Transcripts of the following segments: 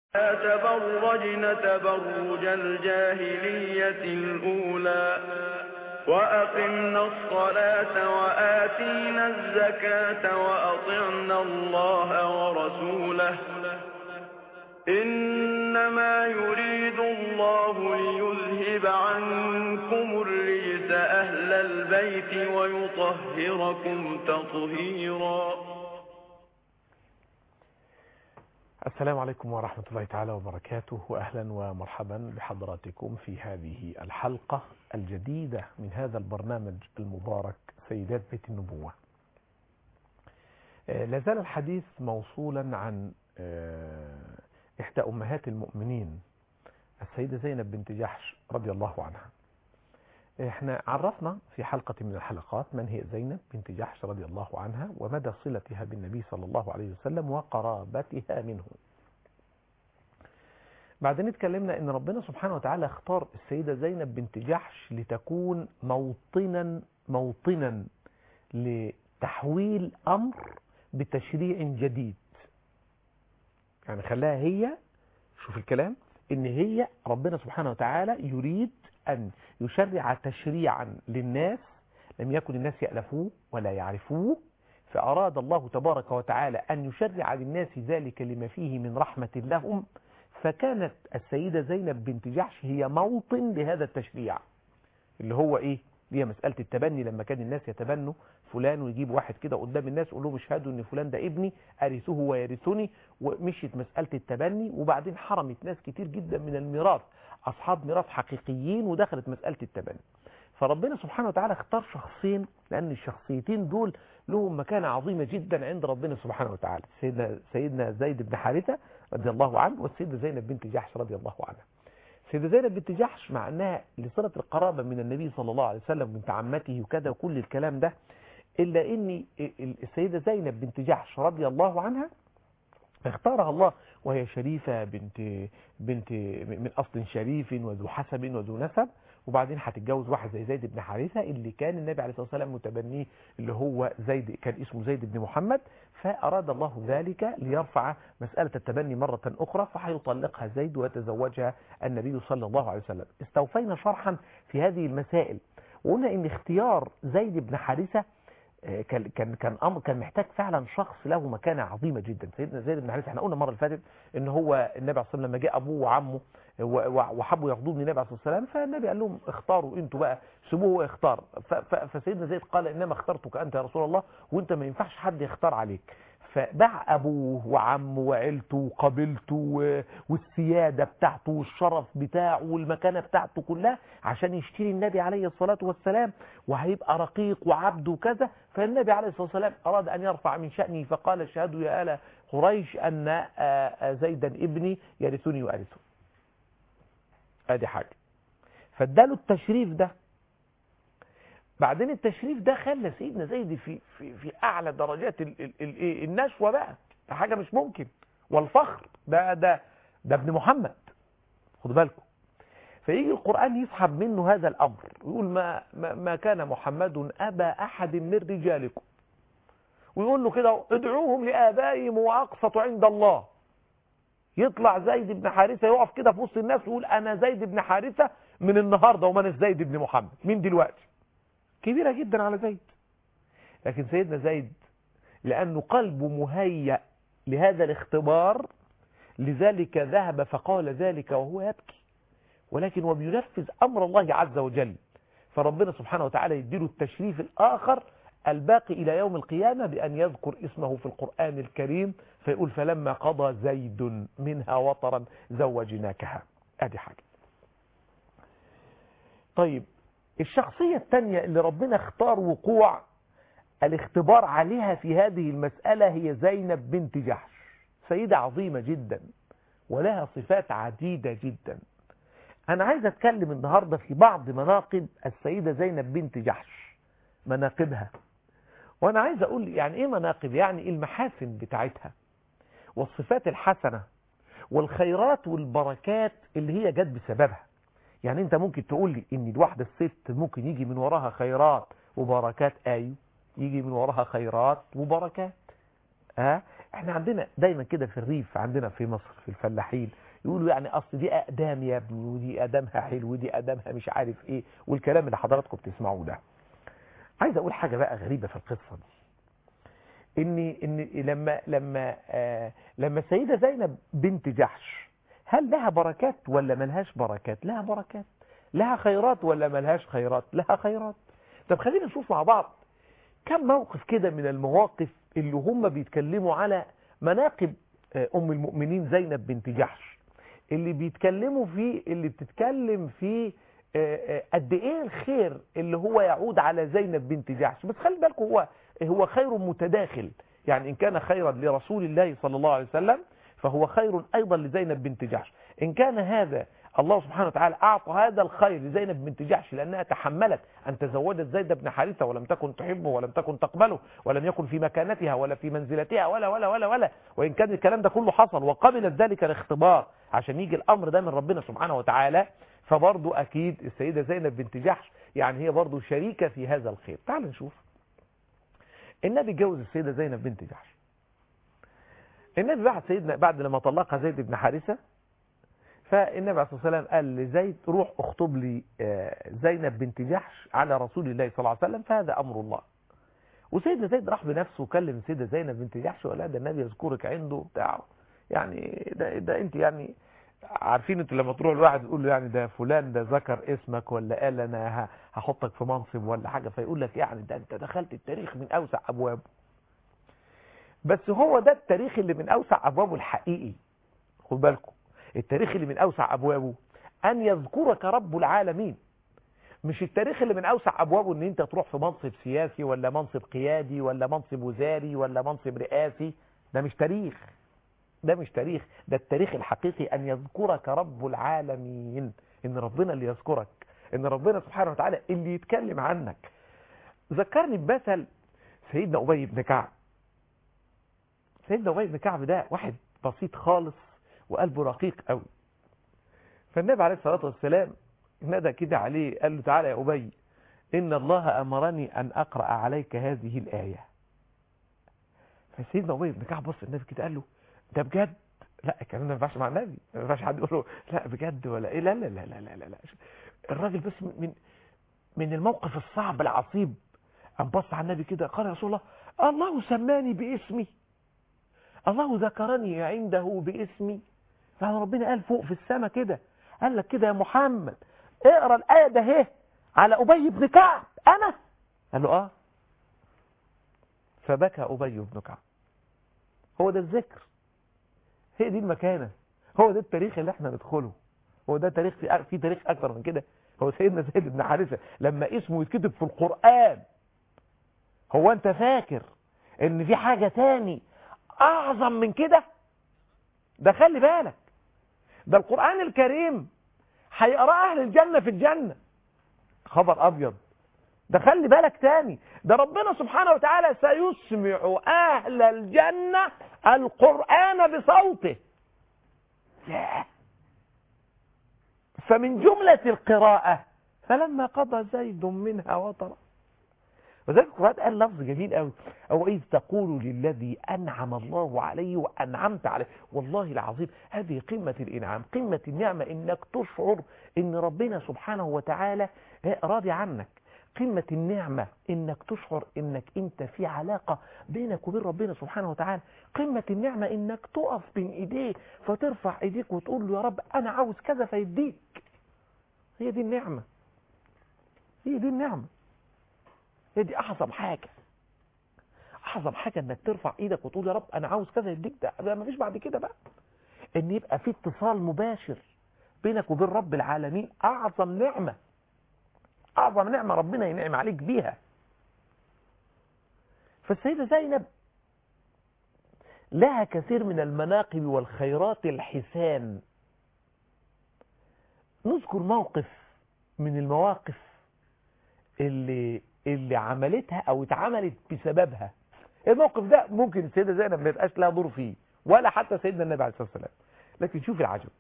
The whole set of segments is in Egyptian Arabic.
لا تبرجن تبرج الجاهلية الأولى وأقمنا الصلاة وآتينا الزكاة وأطعنا الله ورسوله إنما يريد الله ليذهب عنكم الرجس أهل البيت ويطهركم تطهيرا السلام عليكم ورحمة الله تعالى وبركاته وأهلا ومرحبا بحضراتكم في هذه الحلقة الجديدة من هذا البرنامج المبارك سيدات بيت النبوة لازال الحديث موصولا عن إحدى أمهات المؤمنين السيدة زينب بنت جحش رضي الله عنها احنا عرفنا في حلقة من الحلقات من هي زينب بنت جحش رضي الله عنها ومدى صلتها بالنبي صلى الله عليه وسلم وقرابتها منه بعدين اتكلمنا ان ربنا سبحانه وتعالى اختار السيدة زينب بنت جحش لتكون موطنا موطنا لتحويل امر بتشريع جديد يعني خلاها هي شوف الكلام ان هي ربنا سبحانه وتعالى يريد أن يشرع تشريعا للناس لم يكن الناس يألفوه ولا يعرفوه فأراد الله تبارك وتعالى أن يشرع للناس ذلك لما فيه من رحمة لهم فكانت السيدة زينب بنت جحش هي موطن لهذا التشريع اللي هو إيه؟ هي مسألة التبني لما كان الناس يتبنوا فلان ويجيب واحد كده قدام الناس يقول لهم اشهدوا ان فلان ده ابني أرثه ويرثني ومشيت مسألة التبني وبعدين حرمت ناس كتير جدا من الميراث أصحاب ميراث حقيقيين ودخلت مسألة التبني فربنا سبحانه وتعالى اختار شخصين لأن الشخصيتين دول لهم مكانة عظيمة جدا عند ربنا سبحانه وتعالى سيدنا, سيدنا زيد بن حارثة رضي الله عنه والسيدة زينب بنت جحش رضي الله عنها سيدة زينب بنت جحش مع أنها لصلة القرابة من النبي صلى الله عليه وسلم بنت عمته وكذا وكل الكلام ده إلا أن السيدة زينب بنت جحش رضي الله عنها اختارها الله وهي شريفة بنت بنت من أصل شريف وذو حسب وذو نسب وبعدين هتتجوز واحد زي زيد بن حارثة اللي كان النبي عليه الصلاة والسلام متبنيه اللي هو زيد كان اسمه زيد بن محمد فأراد الله ذلك ليرفع مسألة التبني مرة أخرى فهيطلقها زيد ويتزوجها النبي صلى الله عليه وسلم استوفينا شرحا في هذه المسائل وقلنا ان اختيار زيد بن حارثة كان كان كان امر كان محتاج فعلا شخص له مكانه عظيمه جدا سيدنا زيد بن حارثه احنا قلنا المره اللي فاتت ان هو النبي عليه الصلاه والسلام لما جاء ابوه وعمه وحبوا ياخذوه من النبي عليه الصلاه والسلام فالنبي قال لهم اختاروا انتوا بقى سيبوه هو يختار فسيدنا زيد قال انما اخترتك انت يا رسول الله وانت ما ينفعش حد يختار عليك فباع أبوه وعمه وعيلته وقبيلته والسيادة بتاعته والشرف بتاعه والمكانة بتاعته كلها عشان يشتري النبي عليه الصلاة والسلام وهيبقى رقيق وعبد وكذا فالنبي عليه الصلاة والسلام أراد أن يرفع من شأنه فقال اشهدوا يا آل قريش أن زيدا ابني يرثني وأرثه ادي حاجة فاداله التشريف ده بعدين التشريف ده خلى سيدنا زيد في في في اعلى درجات ال ال ال النشوه بقى ده حاجه مش ممكن والفخر ده ده ده ابن محمد خدوا بالكم فيجي القران يسحب منه هذا الامر ويقول ما ما, ما كان محمد ابا احد من رجالكم ويقول له كده ادعوهم لابائهم واقسط عند الله يطلع زيد بن حارثه يقف كده في وسط الناس ويقول انا زيد بن حارثه من النهارده وما انا زيد بن محمد مين دلوقتي كبيرة جدا على زيد لكن سيدنا زيد لأنه قلبه مهيأ لهذا الاختبار لذلك ذهب فقال ذلك وهو يبكي ولكن وبينفذ أمر الله عز وجل فربنا سبحانه وتعالى يديله التشريف الآخر الباقي إلى يوم القيامة بأن يذكر اسمه في القرآن الكريم فيقول فلما قضى زيد منها وطرا زوجناكها ادي حاجة طيب الشخصية الثانية اللي ربنا اختار وقوع الاختبار عليها في هذه المسألة هي زينب بنت جحش سيدة عظيمة جدا ولها صفات عديدة جدا أنا عايز أتكلم النهاردة في بعض مناقب السيدة زينب بنت جحش مناقبها وأنا عايز أقول يعني إيه مناقب يعني المحاسن بتاعتها والصفات الحسنة والخيرات والبركات اللي هي جت بسببها يعني انت ممكن تقول لي ان الواحدة الست ممكن يجي من وراها خيرات وبركات ايوه يجي من وراها خيرات وبركات ها احنا عندنا دايما كده في الريف عندنا في مصر في الفلاحين يقولوا يعني اصل دي اقدام يا ابني ودي اقدامها حلو ودي اقدامها مش عارف ايه والكلام اللي حضراتكم بتسمعوه ده عايز اقول حاجة بقى غريبة في القصة دي ان ان لما لما آه لما السيده زينب بنت جحش هل لها بركات ولا ملهاش بركات لها بركات لها خيرات ولا ملهاش خيرات لها خيرات طب خلينا نشوف مع بعض كم موقف كده من المواقف اللي هم بيتكلموا على مناقب آه ام المؤمنين زينب بنت جحش اللي بيتكلموا فيه اللي بتتكلم فيه قد ايه الخير اللي هو يعود على زينب بنت جحش بس خلي بالكم هو هو خير متداخل يعني إن كان خيرا لرسول الله صلى الله عليه وسلم فهو خير أيضا لزينب بنت جحش إن كان هذا الله سبحانه وتعالى أعطى هذا الخير لزينب بنت جحش لأنها تحملت أن تزوجت زيد بن حارثة ولم تكن تحبه ولم تكن تقبله ولم يكن في مكانتها ولا في منزلتها ولا ولا ولا ولا وإن كان الكلام ده كله حصل وقبلت ذلك الاختبار عشان يجي الأمر ده من ربنا سبحانه وتعالى فبرضو أكيد السيدة زينب بنت جحش يعني هي برضو شريكة في هذا الخير تعال نشوف النبي جوز السيدة زينب بنت جحش النبي بعد سيدنا بعد لما طلقها زيد بن حارثة فالنبي عليه الصلاة والسلام قال لزيد روح اخطب لي زينب بنت جحش على رسول الله صلى الله عليه وسلم فهذا أمر الله وسيدنا زيد راح بنفسه وكلم السيدة زينب بنت جحش وقال ده النبي يذكرك عنده بتاعه يعني ده, ده انت يعني عارفين انتوا لما تروح الواحد يقول له يعني ده فلان ده ذكر اسمك ولا قال انا هحطك في منصب ولا حاجة فيقول لك يعني ده انت دخلت التاريخ من اوسع ابوابه بس هو ده التاريخ اللي من اوسع ابوابه الحقيقي خد بالكم التاريخ اللي من اوسع ابوابه ان يذكرك رب العالمين مش التاريخ اللي من اوسع ابوابه ان انت تروح في منصب سياسي ولا منصب قيادي ولا منصب وزاري ولا منصب رئاسي ده مش تاريخ ده مش تاريخ ده التاريخ الحقيقي أن يذكرك رب العالمين إن ربنا اللي يذكرك إن ربنا سبحانه وتعالى اللي يتكلم عنك ذكرني بمثل سيدنا أبي بن كعب سيدنا أبي بن كعب ده واحد بسيط خالص وقلبه رقيق قوي فالنبي عليه الصلاة والسلام نادى كده عليه قال له تعالى يا أبي إن الله أمرني أن أقرأ عليك هذه الآية فسيدنا أبي بن كعب بص النبي كده قال له ده بجد لا الكلام ده ما ينفعش مع النبي ما ينفعش حد يقول له لا بجد ولا ايه لا لا لا لا لا لا, لا. الراجل بس من من الموقف الصعب العصيب قام بص على النبي كده قال يا رسول الله الله سماني باسمي الله ذكرني عنده باسمي يعني ربنا قال فوق في السماء كده قال لك كده يا محمد اقرا الايه ده اهي على ابي بن كعب انا قال له اه فبكى ابي بن كعب هو ده الذكر هي دي المكانة هو ده التاريخ اللي احنا ندخله هو ده تاريخ في, في تاريخ اكتر من كده هو سيدنا زيد بن حارثة لما اسمه يتكتب في القرآن هو انت فاكر ان في حاجة تاني اعظم من كده ده خلي بالك ده القرآن الكريم هيقرأ اهل الجنة في الجنة خبر ابيض ده خلي بالك تاني ده ربنا سبحانه وتعالى سيسمع أهل الجنة القرآن بصوته لا فمن جملة القراءة فلما قضى زيد منها وطرا وذلك القرآن قال لفظ جميل قوي أو إذ تقول للذي أنعم الله عليه وأنعمت عليه والله العظيم هذه قمة الإنعام قمة النعمة إنك تشعر إن ربنا سبحانه وتعالى راضي عنك قمة النعمة انك تشعر انك انت في علاقة بينك وبين ربنا سبحانه وتعالى قمة النعمة انك تقف بين ايديه فترفع ايديك وتقول له يا رب انا عاوز كذا فيديك هي دي النعمة هي دي النعمة هي دي اعظم حاجة اعظم حاجة انك ترفع ايدك وتقول يا رب انا عاوز كذا يديك ده ما فيش بعد كده بقى ان يبقى في اتصال مباشر بينك وبين رب العالمين اعظم نعمه أعظم نعمة ربنا ينعم عليك بيها فالسيدة زينب لها كثير من المناقب والخيرات الحسان نذكر موقف من المواقف اللي اللي عملتها او اتعملت بسببها الموقف ده ممكن السيدة زينب ما يبقاش لها دور فيه ولا حتى سيدنا النبي عليه الصلاة والسلام لكن شوف العجب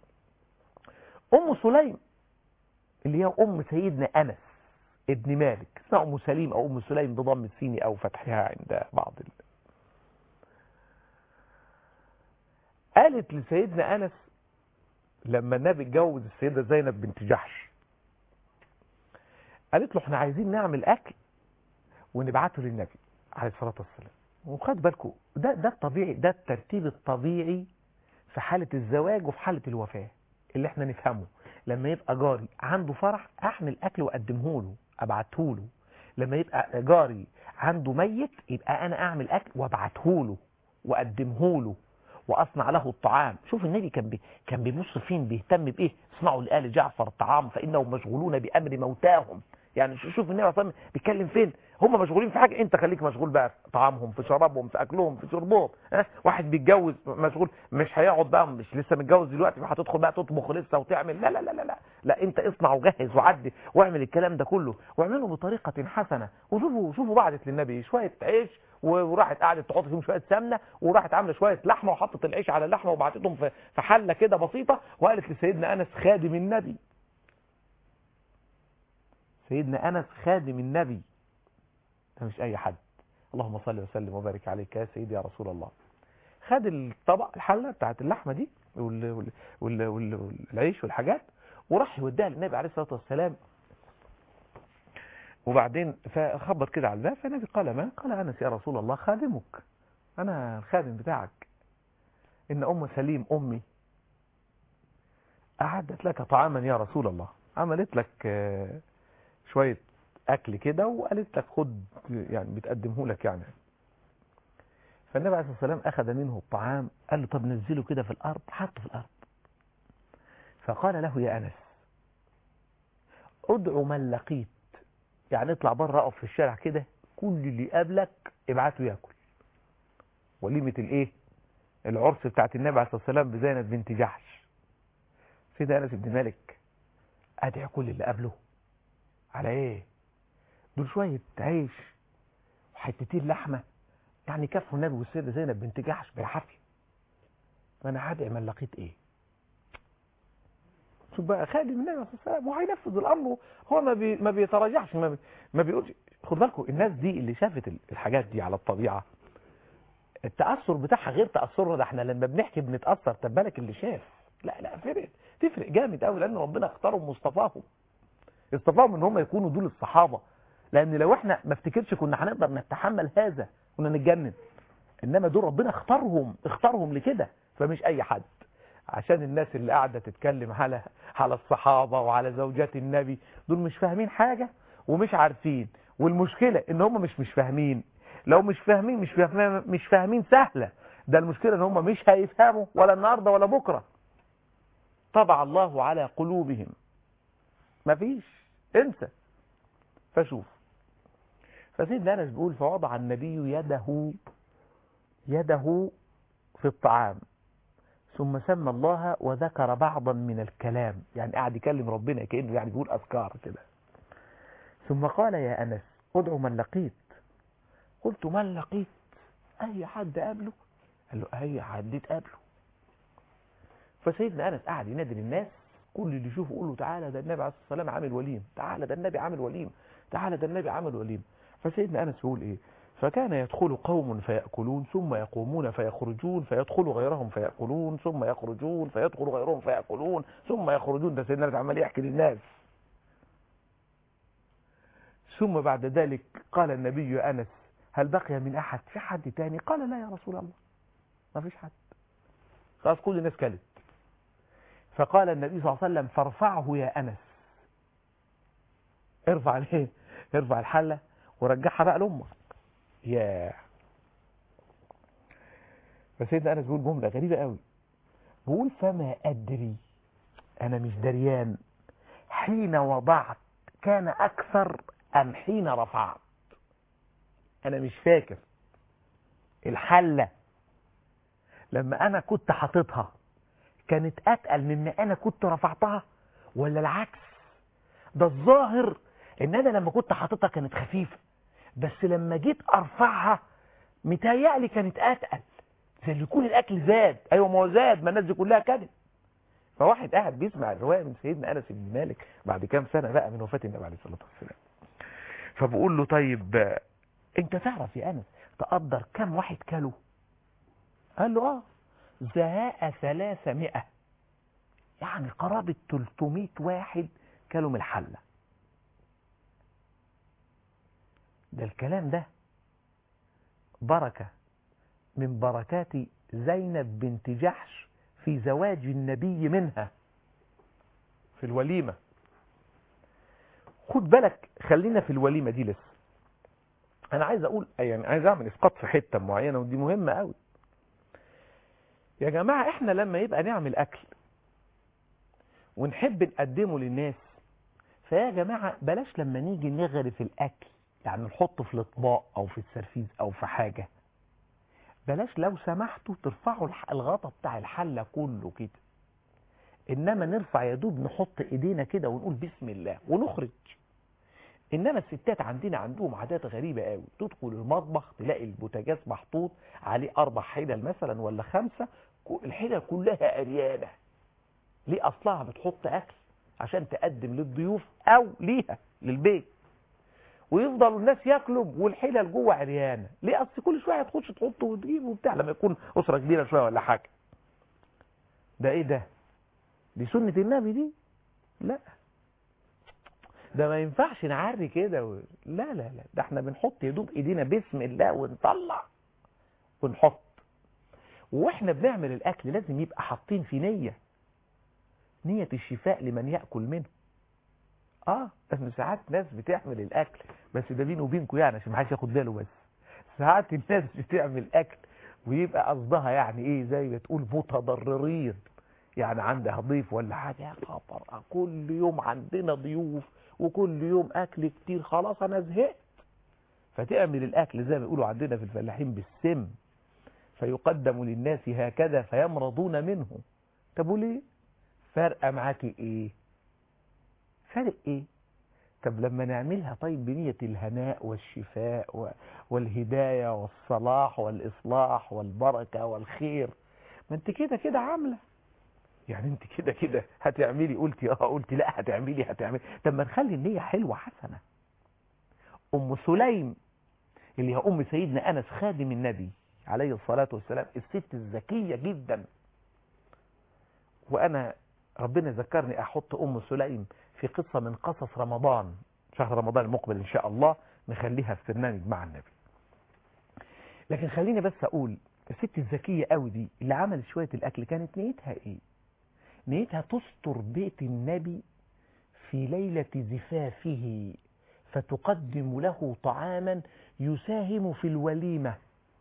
ام سليم اللي هي أم سيدنا أنس ابن مالك اسمها أم سليم أو أم سليم بضم السين أو فتحها عند بعض ال... قالت لسيدنا انس لما النبي اتجوز السيده زينب بنت جحش قالت له احنا عايزين نعمل اكل ونبعته للنبي عليه الصلاه والسلام وخد بالكم ده ده الطبيعي ده الترتيب الطبيعي في حاله الزواج وفي حاله الوفاه اللي احنا نفهمه لما يبقى جاري عنده فرح اعمل اكل واقدمه له ابعته له لما يبقى جاري عنده ميت يبقى انا اعمل اكل وابعته له واقدمه له واصنع له الطعام شوف النبي كان بي كان بيبص فين بيهتم بايه اصنعوا لآل جعفر الطعام فانهم مشغولون بامر موتاهم يعني شوف النبي صلى الله عليه وسلم بيتكلم فين هم مشغولين في حاجه انت خليك مشغول بقى في طعامهم في شرابهم في اكلهم في شربهم ها واحد بيتجوز مشغول مش هيقعد بقى مش لسه متجوز دلوقتي فهتدخل بقى تطبخ لسه وتعمل لا لا لا لا لا, لا انت اصنع وجهز وعدي واعمل الكلام ده كله واعمله بطريقه حسنه وشوفوا شوفوا بعدت للنبي شويه عيش وراحت قعدت تحط فيهم شويه سمنه وراحت عامله شويه لحمه وحطت العيش على اللحمه وبعتتهم في في حله كده بسيطه وقالت لسيدنا انس خادم النبي سيدنا انس خادم النبي ده مش اي حد اللهم صل وسلم وبارك عليك يا سيدي يا رسول الله خد الطبق الحله بتاعت اللحمه دي وال وال وال وال والعيش والحاجات وراح يوديها للنبي عليه الصلاه والسلام وبعدين فخبط كده على الباب فالنبي قال ما قال انس يا رسول الله خادمك انا الخادم بتاعك ان ام سليم امي اعدت لك طعاما يا رسول الله عملت لك شويه اكل كده وقالت لك خد يعني بتقدمه لك يعني فالنبي عليه الصلاه والسلام اخذ منه الطعام قال له طب نزله كده في الارض حطه في الارض فقال له يا انس ادعو من لقيت يعني اطلع بره اقف في الشارع كده كل اللي قابلك ابعته ياكل وليمه الايه العرس بتاعت النبي عليه الصلاه والسلام بزينب بنت جحش سيدنا انس بن مالك ادعي كل اللي قابله على ايه دول شويه عيش وحتتين لحمه يعني كفوا النبي والسيده زينب بنت جحش بالعافيه ما انا هدعي من لقيت ايه شوف بقى خادم النبي عليه الصلاه والسلام وهينفذ الامر هو ما بي ما بيتراجعش ما, بي ما بيقولش خد بالكم الناس دي اللي شافت الحاجات دي على الطبيعه التاثر بتاعها غير تاثرنا ده احنا لما بنحكي بنتاثر طب بالك اللي شاف لا لا فرق تفرق جامد قوي لان ربنا اختارهم واصطفاهم اصطفاهم ان هم يكونوا دول الصحابه لان لو احنا ما افتكرش كنا هنقدر نتحمل هذا كنا نتجنن انما دول ربنا اختارهم اختارهم لكده فمش اي حد عشان الناس اللي قاعده تتكلم على على الصحابه وعلى زوجات النبي دول مش فاهمين حاجه ومش عارفين والمشكله ان هم مش مش فاهمين لو مش فاهمين مش فاهمين مش فاهمين سهله ده المشكله ان هم مش هيفهموا ولا النهارده ولا بكره طبع الله على قلوبهم مفيش انسى فشوف فسيدنا انس بيقول فوضع النبي يده يده في الطعام ثم سمى الله وذكر بعضا من الكلام يعني قاعد يكلم ربنا كأنه يعني بيقول أذكار كده ثم قال يا أنس ادعو من لقيت قلت من لقيت أي حد قابله قال له أي حد تقابله فسيدنا أنس قاعد ينادي للناس كل اللي يشوفه يقول له تعالى ده النبي عليه الصلاة والسلام عامل وليم تعالى ده النبي عامل وليم تعالى ده النبي عامل وليم فسيدنا أنس يقول إيه فكان يدخل قوم فيأكلون ثم يقومون فيخرجون فيدخل غيرهم فيأكلون ثم يخرجون فيدخل غيرهم فيأكلون ثم يخرجون ده سيدنا عمال يحكي للناس ثم بعد ذلك قال النبي يا أنس هل بقي من أحد في حد تاني قال لا يا رسول الله ما فيش حد خلاص كل الناس كلت فقال النبي صلى الله عليه وسلم فارفعه يا أنس ارفع الايه ارفع الحلة ورجعها بقى لأمك يا فسيدنا انس بيقول جمله غريبه قوي بيقول فما ادري انا مش دريان حين وضعت كان اكثر ام حين رفعت انا مش فاكر الحله لما انا كنت حاططها كانت اتقل مما انا كنت رفعتها ولا العكس ده الظاهر ان انا لما كنت حاططها كانت خفيفه بس لما جيت ارفعها متهيألي كانت اتقل زي اللي يكون الاكل زاد ايوه ما هو زاد ما الناس دي كلها كده فواحد قاعد بيسمع الروايه من سيدنا انس بن مالك بعد كام سنه بقى من وفاه النبي عليه الصلاه والسلام فبقول له طيب انت تعرف يا انس تقدر كم واحد كله قال له اه زهاء ثلاثمائة يعني قرابة 300 واحد كانوا من الحلة ده الكلام ده بركة من بركات زينب بنت جحش في زواج النبي منها في الوليمة خد بالك خلينا في الوليمة دي لسه انا عايز اقول يعني عايز اعمل اسقاط في حتة معينة ودي مهمة قوي يا جماعة احنا لما يبقى نعمل اكل ونحب نقدمه للناس فيا جماعة بلاش لما نيجي نغرف الاكل يعني نحطه في الاطباق او في السرفيز او في حاجة بلاش لو سمحتوا ترفعوا الغطا بتاع الحلة كله كده انما نرفع يا دوب نحط ايدينا كده ونقول بسم الله ونخرج انما الستات عندنا عندهم عادات غريبة قوي تدخل المطبخ تلاقي البوتاجاز محطوط عليه اربع حلل مثلا ولا خمسة الحلل كلها اريانة ليه اصلها بتحط اكل عشان تقدم للضيوف او ليها للبيت ويفضلوا الناس ياكلوا والحلل جوه عريانه ليه اصل كل شويه تخش تحط وتجيب وبتاع لما يكون اسره كبيره شويه ولا حاجه ده ايه ده دي سنه النبي دي لا ده ما ينفعش نعري كده و... لا لا لا ده احنا بنحط يا دوب ايدينا بسم الله ونطلع ونحط واحنا بنعمل الاكل لازم يبقى حاطين في نيه نيه الشفاء لمن ياكل منه اه بس ساعات ناس بتعمل الاكل بس ده بيني وبينكم يعني عشان ما حدش ياخد باله بس ساعات الناس بتعمل اكل ويبقى قصدها يعني ايه زي ما تقول متضررين يعني عندها ضيف ولا حاجه يا خبر كل يوم عندنا ضيوف وكل يوم اكل كتير خلاص انا زهقت فتعمل الاكل زي ما بيقولوا عندنا في الفلاحين بالسم فيقدم للناس هكذا فيمرضون منه طب وليه فارقه معاكي ايه فارق ايه طب لما نعملها طيب بنية الهناء والشفاء والهداية والصلاح والإصلاح والبركة والخير ما انت كده كده عاملة يعني انت كده كده هتعملي قلتي اه قلتي لا هتعملي هتعملي طب ما نخلي النية حلوة حسنة ام سليم اللي هي ام سيدنا انس خادم النبي عليه الصلاة والسلام الست الذكية جدا وانا ربنا ذكرني احط ام سليم في قصة من قصص رمضان شهر رمضان المقبل ان شاء الله نخليها في برنامج مع النبي لكن خليني بس اقول الست الذكية قوي دي اللي عملت شوية الاكل كانت نيتها ايه نيتها تستر بيت النبي في ليلة زفافه فتقدم له طعاما يساهم في الوليمة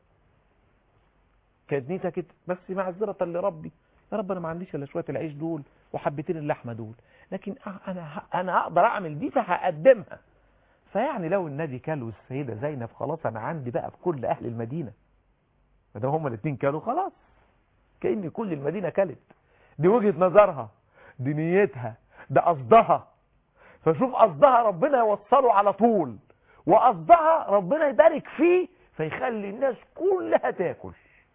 كانت نيتها كده بس معذرة لربي يا رب انا ما عنديش الا شويه العيش دول وحبتين اللحمه دول لكن انا انا اقدر اعمل دي فهقدمها فيعني لو النبي كلوا السيده زينب خلاص انا عندي بقى بكل اهل المدينه ما دام هما الاثنين كلوا خلاص كأن كل المدينه كلت دي وجهه نظرها دي نيتها ده قصدها فشوف قصدها ربنا يوصله على طول وقصدها ربنا يبارك فيه فيخلي الناس كلها تاكل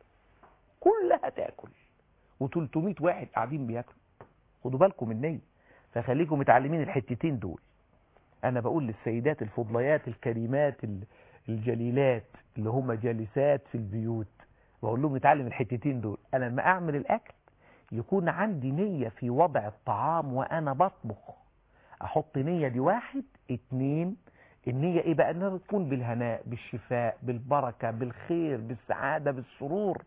كلها تاكل و300 واحد قاعدين بياكلوا خدوا بالكم من النية فخليكم متعلمين الحتتين دول انا بقول للسيدات الفضليات الكريمات الجليلات اللي هم جالسات في البيوت بقول لهم نتعلم الحتتين دول انا لما اعمل الاكل يكون عندي نية في وضع الطعام وانا بطبخ احط نية دي واحد اتنين النية ايه بقى انها تكون بالهناء بالشفاء بالبركة بالخير بالسعادة بالسرور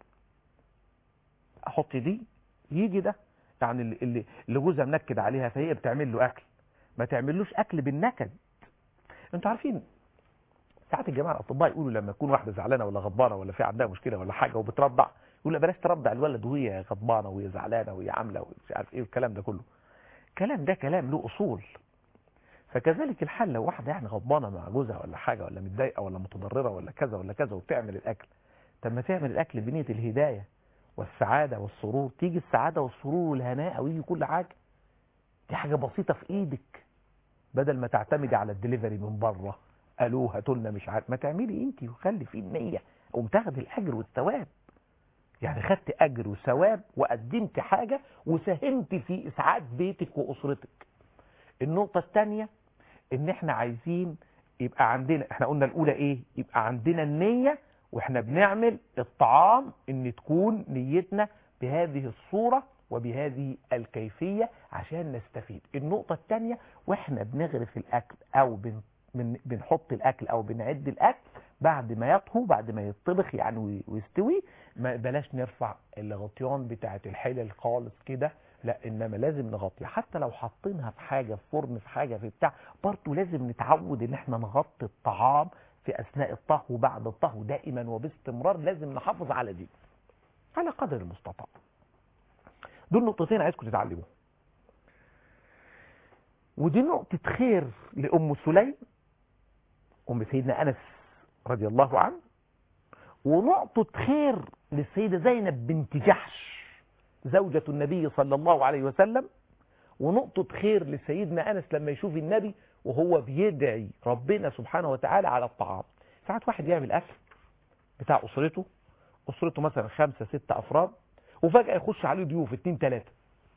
احط دي يجي ده يعني اللي اللي اللي جوزها منكد عليها فهي بتعمل له اكل ما تعملوش اكل بالنكد انتوا عارفين ساعات الجماعه الاطباء يقولوا لما تكون واحده زعلانه ولا غضبانه ولا في عندها مشكله ولا حاجه وبترضع يقول لا بلاش ترضع الولد وهي غضبانه وهي زعلانه وهي عامله ومش عارف ايه الكلام ده كله الكلام ده كلام له اصول فكذلك الحال لو واحده يعني غضبانه مع جوزها ولا حاجه ولا متضايقه ولا متضرره ولا كذا ولا كذا وبتعمل الاكل طب ما تعمل الاكل بنيه الهدايه والسعادة والسرور تيجي السعادة والسرور والهناء ويجي كل حاجة دي حاجة بسيطة في ايدك بدل ما تعتمدي على الدليفري من بره قالوه هاتولنا مش عارف ما تعملي انت وخلي فيه النية قوم تاخدي الاجر والثواب يعني خدت اجر وثواب وقدمت حاجة وساهمت في اسعاد بيتك واسرتك النقطة الثانية ان احنا عايزين يبقى عندنا احنا قلنا الاولى ايه يبقى عندنا النية واحنا بنعمل الطعام ان تكون نيتنا بهذه الصورة وبهذه الكيفية عشان نستفيد النقطة الثانية واحنا بنغرف الأكل أو بن بن بنحط الأكل أو بنعد الأكل بعد ما يطهو بعد ما يطبخ يعني وي- ويستوي ما بلاش نرفع الغطيان بتاعت الحلل خالص كده لا انما لازم نغطي حتى لو حاطينها في حاجه في فرن في حاجه في بتاع برضه لازم نتعود ان احنا نغطي الطعام في اثناء الطهو وبعد الطهو دائما وباستمرار لازم نحافظ على دي على قدر المستطاع دول نقطتين عايزكم تتعلموا ودي نقطة خير لأم سليم أم سيدنا أنس رضي الله عنه ونقطة خير للسيدة زينب بنت جحش زوجة النبي صلى الله عليه وسلم ونقطة خير لسيدنا أنس لما يشوف النبي وهو بيدعي ربنا سبحانه وتعالى على الطعام ساعات واحد يعمل أكل بتاع أسرته أسرته مثلا خمسة ستة أفراد وفجأة يخش عليه ضيوف اتنين تلاتة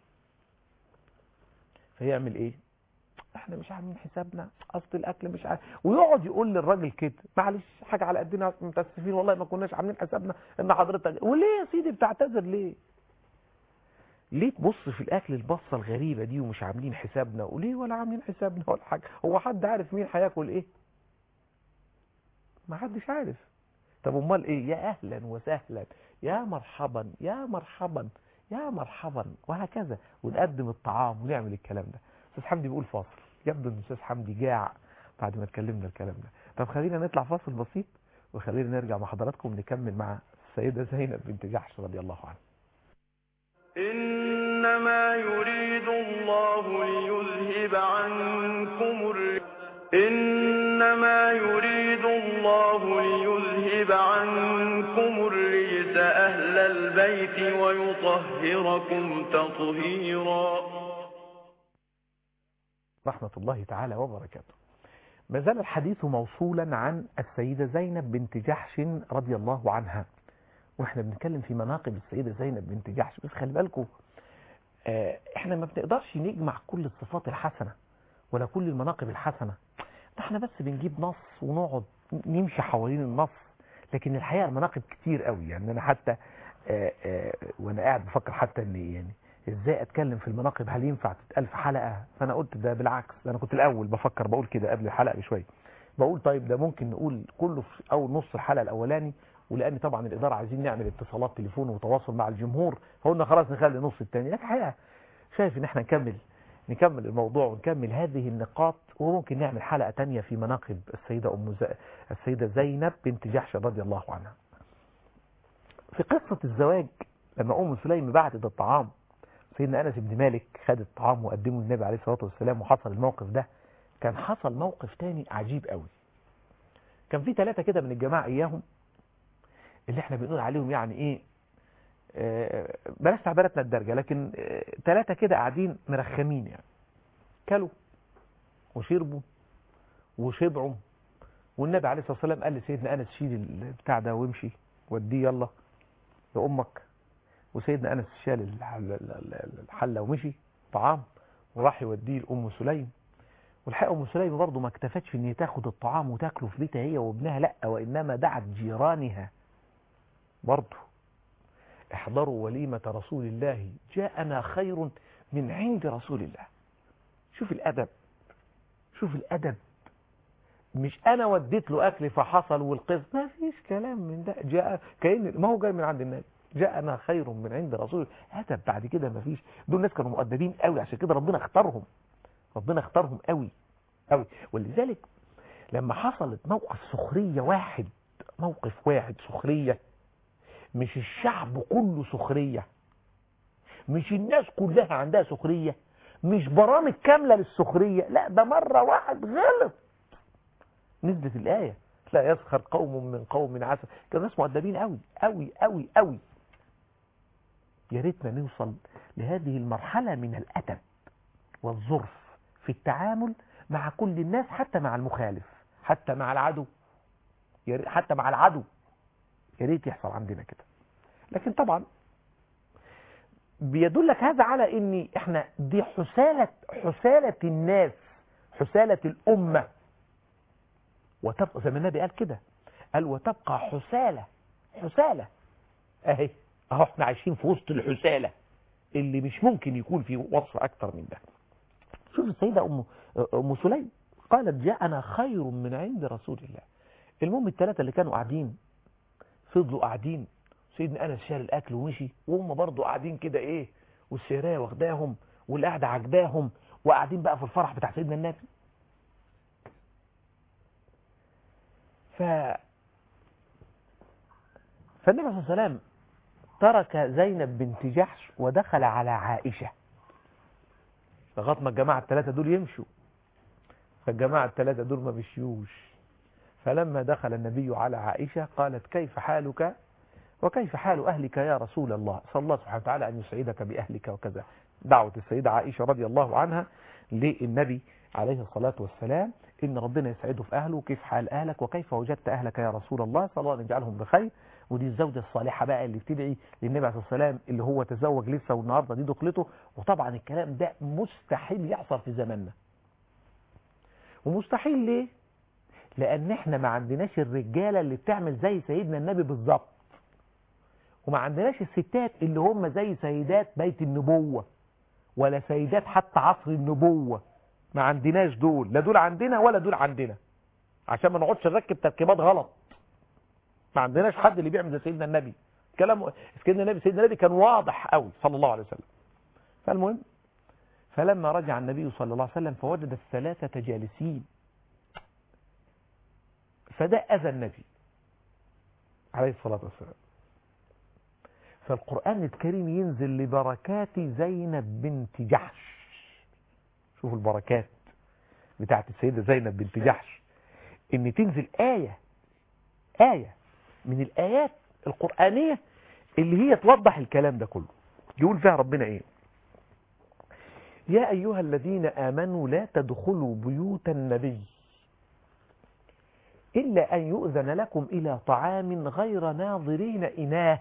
فيعمل ايه احنا مش عاملين حسابنا اصل الاكل مش عارف ويقعد يقول للراجل كده معلش حاجه على قدنا متاسفين والله ما كناش عاملين حسابنا ان حضرتك وليه يا سيدي بتعتذر ليه ليه تبص في الاكل البصه الغريبه دي ومش عاملين حسابنا وليه ولا عاملين حسابنا ولا حاجه هو حد عارف مين هياكل ايه ما حدش عارف طب امال ايه يا اهلا وسهلا يا مرحبا يا مرحبا يا مرحبا وهكذا ونقدم الطعام ونعمل الكلام ده استاذ حمدي بيقول فاصل يبدو ان استاذ حمدي جاع بعد ما اتكلمنا الكلام ده طب خلينا نطلع فاصل بسيط وخلينا نرجع مع حضراتكم نكمل مع السيدة زينب بنت جحش رضي الله عنها إنما يريد الله ليذهب عنكم الر... إنما يريد الله ليذهب عنكم الرجس أهل البيت ويطهركم تطهيرا رحمة الله تعالى وبركاته ما زال الحديث موصولا عن السيدة زينب بنت جحش رضي الله عنها واحنا بنتكلم في مناقب السيدة زينب بنت جحش بس خلي بالكم آه، احنا ما بنقدرش نجمع كل الصفات الحسنة ولا كل المناقب الحسنة ده احنا بس بنجيب نص ونقعد نمشي حوالين النص لكن الحقيقة المناقب كتير قوي يعني انا حتى آه، آه، وانا قاعد بفكر حتى ان يعني ازاي اتكلم في المناقب هل ينفع تتقال في حلقة فانا قلت ده بالعكس ده انا كنت الاول بفكر بقول كده قبل الحلقة بشوية بقول طيب ده ممكن نقول كله في اول نص الحلقة الاولاني ولان طبعا الاداره عايزين نعمل اتصالات تليفون وتواصل مع الجمهور فقلنا خلاص نخلي نص التاني لكن الحقيقه شايف ان احنا نكمل نكمل الموضوع ونكمل هذه النقاط وممكن نعمل حلقه تانية في مناقب السيده ام ز... السيده زينب بنت جحش رضي الله عنها في قصه الزواج لما ام سليم بعتت الطعام سيدنا انس بن مالك خد الطعام وقدمه للنبي عليه الصلاه والسلام وحصل الموقف ده كان حصل موقف تاني عجيب قوي كان في ثلاثه كده من الجماعه اياهم اللي احنا بنقول عليهم يعني ايه آه، بلاش تعبيراتنا الدرجة لكن ثلاثة كده قاعدين مرخمين يعني كلوا وشربوا وشبعوا والنبي عليه الصلاة والسلام قال لسيدنا أنس شيل البتاع ده وامشي وديه يلا لأمك وسيدنا أنس شال الحل- الحلة ومشي طعام وراح يوديه لأم سليم والحقيقة أم سليم برضه ما اكتفتش إن هي تاخد الطعام وتاكله في بيتها هي وابنها لأ وإنما دعت جيرانها برضه احضروا وليمة رسول الله جاءنا خير من عند رسول الله شوف الأدب شوف الأدب مش أنا وديت له أكل فحصل والقص ما فيش كلام من ده جاء كأن ما هو جاي من عند النبي جاءنا خير من عند رسول الله أدب بعد كده ما فيش دول ناس كانوا مؤدبين قوي عشان كده ربنا اختارهم ربنا اختارهم قوي قوي ولذلك لما حصلت موقف سخرية واحد موقف واحد سخرية مش الشعب كله سخرية مش الناس كلها عندها سخرية مش برامج كاملة للسخرية لا ده مرة واحد غلط نزلت الآية لا يسخر قوم من قوم عسى كانوا ناس مؤدبين قوي قوي قوي قوي يا ريتنا نوصل لهذه المرحلة من الأدب والظرف في التعامل مع كل الناس حتى مع المخالف حتى مع العدو يا ريت- حتى مع العدو يا ريت يحصل عندنا كده لكن طبعا بيدلك هذا على ان احنا دي حسالة حسالة الناس حسالة الأمة وتبقى زي ما النبي قال كده قال وتبقى حسالة حسالة اهي اهو احنا عايشين في وسط الحسالة اللي مش ممكن يكون في وصف اكتر من ده شوف السيدة ام ام سليم قالت جاءنا خير من عند رسول الله المهم الثلاثة اللي كانوا قاعدين فضلوا قاعدين سيدنا انس شال الاكل ومشي وهم برضه قاعدين كده ايه والسيريه واخداهم والقعده عجباهم وقاعدين بقى في الفرح بتاع سيدنا النبي ف فالنبي صلى الله عليه وسلم ترك زينب بنت جحش ودخل على عائشة لغايه ما الجماعة الثلاثة دول يمشوا فالجماعة الثلاثة دول ما مشيوش فلما دخل النبي على عائشة قالت كيف حالك وكيف حال أهلك يا رسول الله صلى الله سبحانه وتعالى أن يسعدك بأهلك وكذا دعوة السيدة عائشة رضي الله عنها للنبي عليه الصلاة والسلام إن ربنا يسعده في أهله كيف حال أهلك وكيف وجدت أهلك يا رسول الله صلى الله أن يجعلهم بخير ودي الزوجة الصالحة بقى اللي بتدعي للنبي عليه الصلاة والسلام اللي هو تزوج لسه والنهاردة دي دخلته وطبعا الكلام ده مستحيل يحصل في زماننا ومستحيل ليه لأن احنا ما عندناش الرجالة اللي بتعمل زي سيدنا النبي بالظبط وما عندناش الستات اللي هم زي سيدات بيت النبوة ولا سيدات حتى عصر النبوة ما عندناش دول لا دول عندنا ولا دول عندنا عشان ما نقعدش نركب تركيبات غلط ما عندناش حد اللي بيعمل زي سيدنا النبي كلام سيدنا النبي سيدنا النبي كان واضح قوي صلى الله عليه وسلم فالمهم فلما رجع النبي صلى الله عليه وسلم فوجد الثلاثة جالسين فده أذى النبي عليه الصلاة والسلام فالقرآن الكريم ينزل لبركات زينب بنت جحش شوفوا البركات بتاعت السيدة زينب بنت جحش ان تنزل آية آية من الآيات القرآنية اللي هي توضح الكلام ده كله يقول فيها ربنا ايه يا أيها الذين آمنوا لا تدخلوا بيوت النبي إلا أن يؤذن لكم إلى طعام غير ناظرين إناه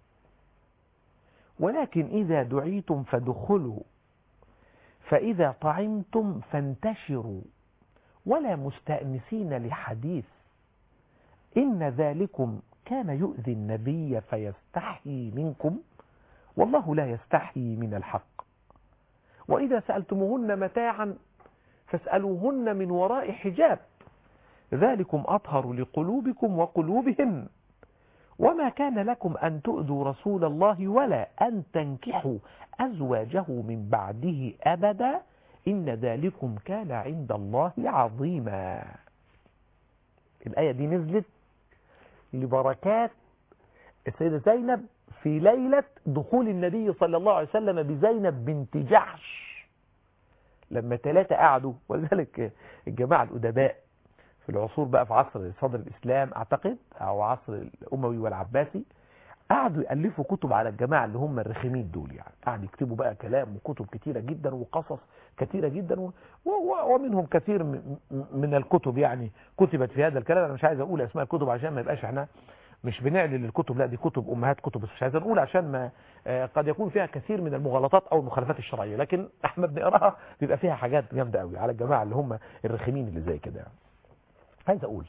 ولكن إذا دعيتم فادخلوا فإذا طعمتم فانتشروا ولا مستأنسين لحديث إن ذلكم كان يؤذي النبي فيستحيي منكم والله لا يستحيي من الحق وإذا سألتموهن متاعا فاسألوهن من وراء حجاب ذلكم أطهر لقلوبكم وقلوبهن وما كان لكم أن تؤذوا رسول الله ولا أن تنكحوا أزواجه من بعده أبدا إن ذلكم كان عند الله عظيما الآية دي نزلت لبركات السيدة زينب في ليلة دخول النبي صلى الله عليه وسلم بزينب بنت جحش لما ثلاثة قعدوا ولذلك الجماعة الأدباء في العصور بقى في عصر صدر الإسلام أعتقد أو عصر الأموي والعباسي قعدوا يألفوا كتب على الجماعة اللي هم الرخمين دول يعني قعدوا يكتبوا بقى كلام وكتب كتيرة جدا وقصص كتيرة جدا و... و... ومنهم كثير من... من الكتب يعني كتبت في هذا الكلام أنا مش عايز أقول أسماء الكتب عشان ما يبقاش احنا مش بنعلن الكتب لا دي كتب أمهات كتب بس مش عايز نقول عشان ما آه قد يكون فيها كثير من المغالطات أو المخالفات الشرعية لكن احنا بنقراها بيبقى فيها حاجات جامدة قوي على الجماعة اللي هم الرخمين اللي زي كده يعني. عايز أقول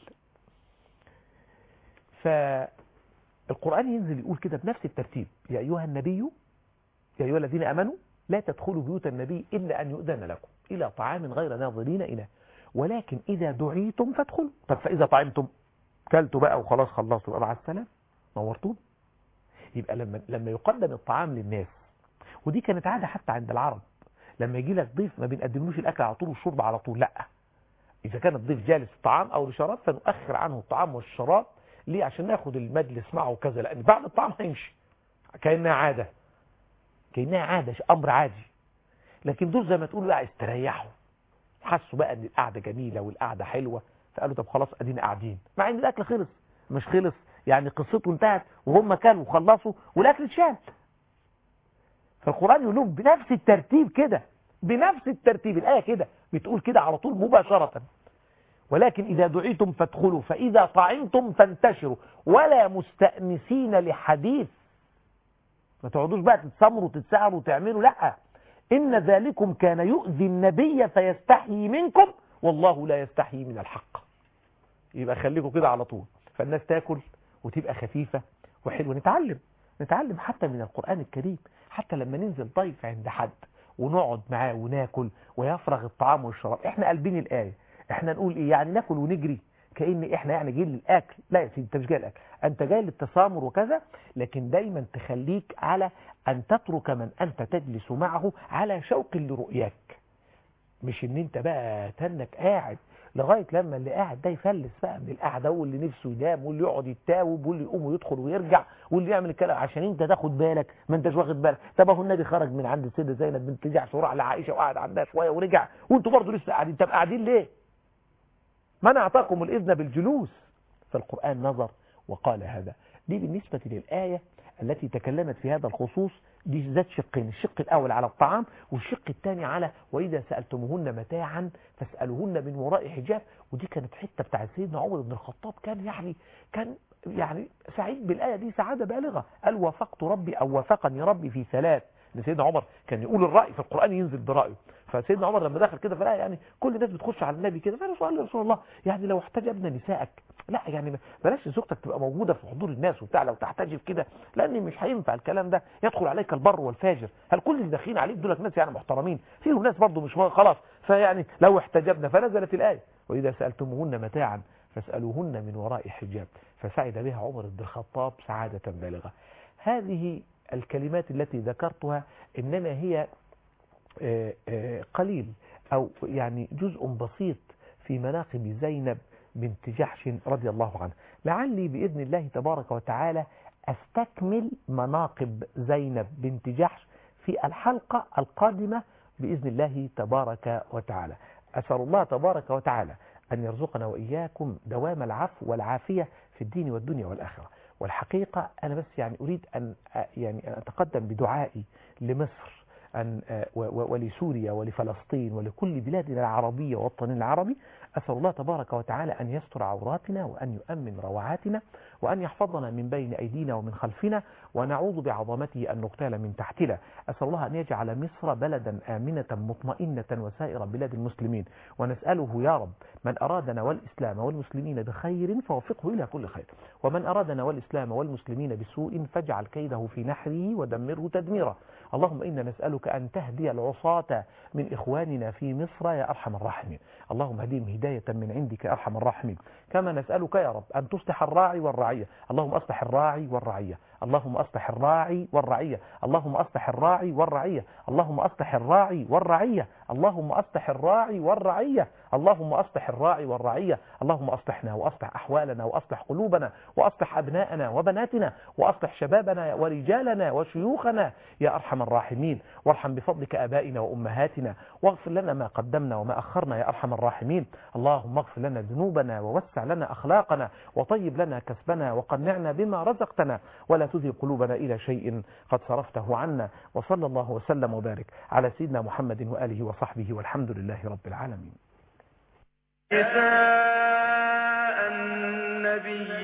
فالقرآن ينزل يقول كده بنفس الترتيب يا أيها النبي يا أيها الذين أمنوا لا تدخلوا بيوت النبي إلا أن يؤذن لكم إلى طعام غير ناظرين إله ولكن إذا دعيتم فادخلوا طب فإذا طعمتم كلتوا بقى وخلاص خلصوا يبقى مع السلام نورتون يبقى لما لما يقدم الطعام للناس ودي كانت عادة حتى عند العرب لما يجي لك ضيف ما بنقدملوش الأكل على طول والشرب على طول لا إذا كان الضيف جالس طعام أو لشراب فنؤخر عنه الطعام والشراب ليه عشان ناخد المجلس معه وكذا لأن بعد الطعام هيمشي كأنها عادة كأنها عادة أمر عادي لكن دول زي ما تقول بقى استريحوا حسوا بقى ان القعدة جميلة والقعدة حلوة فقالوا طب خلاص ادينا قاعدين مع ان الاكل خلص مش خلص يعني قصته انتهت وهم كانوا وخلصوا والاكل اتشال فالقرآن يقول لهم بنفس الترتيب كده بنفس الترتيب الآية كده بتقول كده على طول مباشرة ولكن إذا دعيتم فادخلوا فإذا طعمتم فانتشروا ولا مستأنسين لحديث ما تقعدوش بقى تتسمروا وتتسعروا وتعملوا لا إن ذلكم كان يؤذي النبي فيستحيي منكم والله لا يستحيي من الحق يبقى خليكم كده على طول فالناس تاكل وتبقى خفيفة وحلوة نتعلم نتعلم حتى من القرآن الكريم حتى لما ننزل ضيف عند حد ونقعد معاه وناكل ويفرغ الطعام والشراب احنا قلبين الآية احنا نقول ايه يعني ناكل ونجري كأن احنا يعني جايين للأكل لا يا سيدي انت مش جاي للأكل انت جاي للتسامر وكذا لكن دايما تخليك على ان تترك من انت تجلس معه على شوق لرؤياك مش ان انت بقى تنك قاعد لغاية لما اللي قاعد ده يفلس بقى من القعدة واللي نفسه ينام واللي يقعد يتاوب واللي يقوم ويدخل ويرجع واللي يعمل الكلام عشان انت تاخد بالك ما انتش واخد بالك طب اهو النبي خرج من عند السيدة زينب بنت جحش وراح لعائشة وقعد عندها شوية ورجع وانتوا برضه لسه قاعدين طب قاعدين ليه؟ من اعطاكم الاذن بالجلوس فالقرآن نظر وقال هذا دي بالنسبة للآية التي تكلمت في هذا الخصوص دي ذات شقين الشق الأول على الطعام والشق الثاني على وإذا سألتموهن متاعا فاسألوهن من وراء حجاب ودي كانت حتة بتاع سيدنا عمر بن الخطاب كان يعني كان يعني سعيد بالآية دي سعادة بالغة قال وافقت ربي أو وافقني ربي في ثلاث ان سيدنا عمر كان يقول الرأي في القرآن ينزل برأيه فسيدنا عمر لما دخل كده فلا يعني كل الناس بتخش على النبي كده فقال له رسول الله يعني لو احتجبنا نسائك لا يعني بلاش زوجتك تبقى موجودة في حضور الناس وبتاع لو تحتجب كده لان مش هينفع الكلام ده يدخل عليك البر والفاجر هل كل اللي داخلين عليك دول ناس يعني محترمين فيهم ناس برضه مش خلاص فيعني لو احتجبنا فنزلت الآية وإذا سألتموهن متاعا فاسألوهن من وراء حجاب فسعد بها عمر بن الخطاب سعادة بالغة هذه الكلمات التي ذكرتها إنما هي قليل أو يعني جزء بسيط في مناقب زينب بنت جحش رضي الله عنها لعلي بإذن الله تبارك وتعالى أستكمل مناقب زينب بنت جحش في الحلقة القادمة بإذن الله تبارك وتعالى أسأل الله تبارك وتعالى أن يرزقنا وإياكم دوام العفو والعافية في الدين والدنيا والآخرة والحقيقة أنا بس يعني أريد أن يعني أن أتقدم بدعائي لمصر أن ولسوريا ولفلسطين ولكل بلادنا العربية والوطن العربي أسأل الله تبارك وتعالى أن يستر عوراتنا وأن يؤمن روعاتنا وأن يحفظنا من بين أيدينا ومن خلفنا ونعوذ بعظمته أن نقتال من تحتنا أسأل الله أن يجعل مصر بلدا آمنة مطمئنة وسائر بلاد المسلمين ونسأله يا رب من أرادنا والإسلام والمسلمين بخير فوفقه إلى كل خير ومن أرادنا والإسلام والمسلمين بسوء فاجعل كيده في نحره ودمره تدميرا اللهم إنا نسألك أن تهدي العصاة من إخواننا في مصر يا أرحم الراحمين اللهم هديهم هداية من عندك يا أرحم الراحمين كما نسألك يا رب أن تصلح الراعي والرعية اللهم أصلح الراعي والرعية اللهم أصلح الراعي والرعية اللهم أصلح الراعي والرعية اللهم أصلح الراعي والرعية اللهم أصلح الراعي والرعية اللهم أصلح الراعي والرعية اللهم أصلحنا وأصلح أحوالنا وأصلح قلوبنا وأصلح أبناءنا وبناتنا وأصلح شبابنا ورجالنا وشيوخنا يا أرحم الراحمين وارحم بفضلك آبائنا وأمهاتنا واغفر لنا ما قدمنا وما أخرنا يا أرحم الراحمين اللهم اغفر لنا ذنوبنا ووسع لنا أخلاقنا وطيب لنا كسبنا وقنعنا بما رزقتنا ولا تذهب قلوبنا إلى شيء قد صرفته عنا وصلى الله وسلم وبارك على سيدنا محمد وآله وصحبه والحمد لله رب العالمين نساء النبي